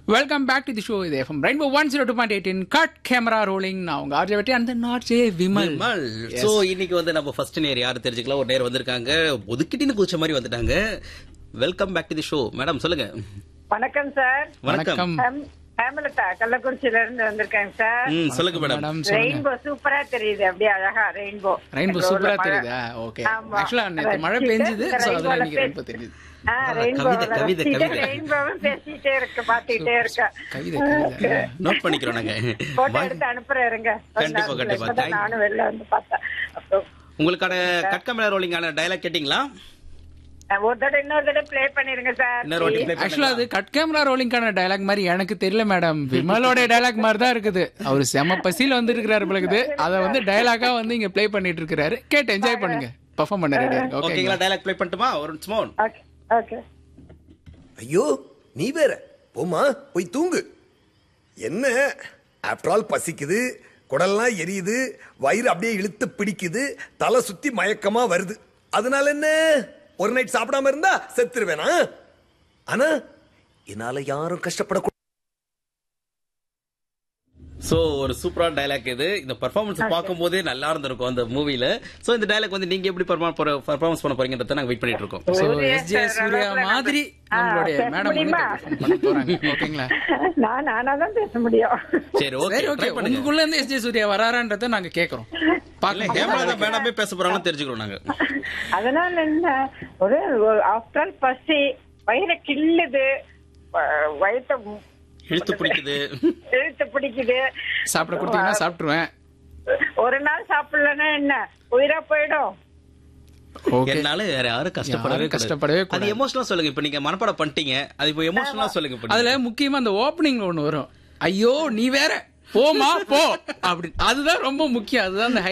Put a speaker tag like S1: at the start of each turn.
S1: Welcome back to the show இது FM rainbow one zero two point eighteen cut camera rolling நான் உங்க RJ வெட்டி அந்த not J Vimal
S2: Vimal so இன்னைக்கு வந்து நம்ம ஃபர்ஸ்ட் நேர் யாரு தெரிஞ்சுக்கலாம் ஒரு நேர் வந்திருக்காங்க ஒதுக்கிட்டின்னு குதிச்ச மாதிரி வந்துட்டாங்க welcome back to the show madam சொல்லுங்க
S3: வணக்கம் சார்
S2: வணக்கம்
S3: ஹேம்- ஹேமலதா கள்ளக்குறிச்சியில இருந்து வந்திருக்கேன் சார்
S2: ம் சொல்லுங்க மேடம்
S1: மேடம் சொல்லுங்க
S3: ரெயின்போ சூப்பரா தெரியுது அப்படியே அழகா ரெயின்போ
S1: ரெயின்போ சூப்பரா தெரியுதா ஓகே
S3: ஆமா.
S1: ஆக்சுவலா நேற்று மழை
S3: ரசிச்சுட்டு
S1: பெஞ்சுது
S3: இந்த
S1: ஸோ அதுல
S3: rainbow-ல
S1: இன்னைக்கு
S3: பேசி-
S1: ரெயின்போ தெரியுது
S3: ஆ, ரெயின்போ
S2: கவிதை, கவிதை, கவிதை.
S3: ரெயின்போவும் பேசிட்டே இருக்கு பாத்துக்கிட்டே இருக்க
S1: கவிதை கவிதை
S2: நோட் பண்ணிக்கிறோம் நாங்க
S3: போட்டோ எடுத்து அனுப்புறேன் இருங்க ஒரு
S2: கண்டிப்பா,
S3: நாள்
S2: கண்டிப்பா.
S3: இப்பதான்
S2: Thank you.
S3: நானும் வெளில வந்து பார்த்தேன் அப்போ,
S2: உங்களுக்கான கட் கேமரா ரோலிங்கான டயலாக் கேட்டிங்களா
S3: அஹ், ஒரு தடவை இன்னொரு தடவை ப்ளே பண்ணிருங்க சார்
S2: இன்னொரு வாட்டி play
S1: ஆக்சுவலா அது
S2: பண்ணுங்களா?
S1: கட் கேமரா ரோலிங்கான டயலாக் மாதிரி எனக்கு தெரியல மேடம் விமலோட டயலாக் மாதிரி தான் இருக்குது அவர் செம பசியில் வந்து இருக்கிறாரு பிறகுது அதை வந்து டயலாகா வந்து இங்க ப்ளே பண்ணிட்டு இருக்காரு கேட்டு என்ஜாய் பண்ணுங்க பெர்ஃபார்ம் பண்ண ரெடியா இருக்கு
S2: ஓகேங்களா
S1: ஓகேங்களா
S2: டயலாக் ப்ளே பண்ணட்டுமா ஒரு ஸ்மோன்
S3: ஓகே ஓகே
S4: ஐயோ நீ வேற போமா போய் தூங்கு என்ன ஆஃப்டர் ஆல் பசிக்குது குடல்லாம் எரியுது வயிறு அப்படியே இழுத்து பிடிக்குது தலை சுத்தி மயக்கமா வருது அதனால என்ன ஒரு நைட் சாப்பிடாம இருந்தா செத்துருவேனா ஆனா என்னால யாரும் கஷ்டப்படக்கூடாது
S2: சோ ஒரு சூப்பரான டயலாக் இது இந்த பெர்ஃபார்மன்ஸ் பார்க்கும்போதே நல்லா இருந்திருக்கும் அந்த மூவில சோ இந்த டயலாக் வந்து நீங்க எப்படி பெர்ஃபார்மன்ஸ் பண்ண போறீங்கன்றத நாங்க வெயிட் பண்ணிட்டு இருக்கோம்
S1: so
S3: Surya
S1: SJ
S3: sir
S1: Surya
S3: அளவுல
S1: மாதிரி
S3: ஆ,
S1: நம்மளுடைய
S3: பேச
S1: மேடம் வந்து
S3: முடியுமா?
S1: perform பண்ண போறாங்க ஓகேங்களா
S3: நான் நானா தான் பேச முடியும்
S2: சரி ஓகே
S1: சரி ஓகே
S2: ட்ரை பண்ணுங்க
S1: உங்களுக்குள்ள இருந்து எஸ்ஜே சூர்யா வராரான்றதை நாங்க கேக்குறோம்
S2: இல்ல
S1: பாக்கலாம்
S2: ஹேமலதா மேடமே பேச போறாங்கன்னு தெரிஞ்சுக்கிறோம் நாங்க
S3: அதனால என்ன ஒரு ஆஃப்டர் ஆல் பசி வயிறை கிள்ளுது வ- வயித்தை மு-
S2: இழுத்து பிடிக்குது
S3: இழுத்து பிடிக்குது
S1: சாப்பிட கொடுத்தீங்கன்னா சாப்பிட்டுருவேன்
S3: ஒரு நாள் சாப்பிடலன்னா என்ன உயிரா போயிடும்
S1: ஓகே
S2: என்னால வேற யாரும் கஷ்டப்படவே
S1: யாரும் கஷ்டப்படவே
S2: கூடாது. அது
S1: கூடாது.
S2: எமோஷனலா சொல்லுங்க இப்ப நீங்க மனப்பாடம் பண்ணிட்டீங்க அது இப்போ எமோஷனலா சொல்லுங்க இப்ப
S1: அதுல
S2: நீங்க.
S1: முக்கியமா அந்த ஓப்பனிங்ல ஒண்ணு வரும் ஐயோ நீ வேற போமா போ அப்படி அதுதான் ரொம்ப முக்கியம் அதுதான் அந்த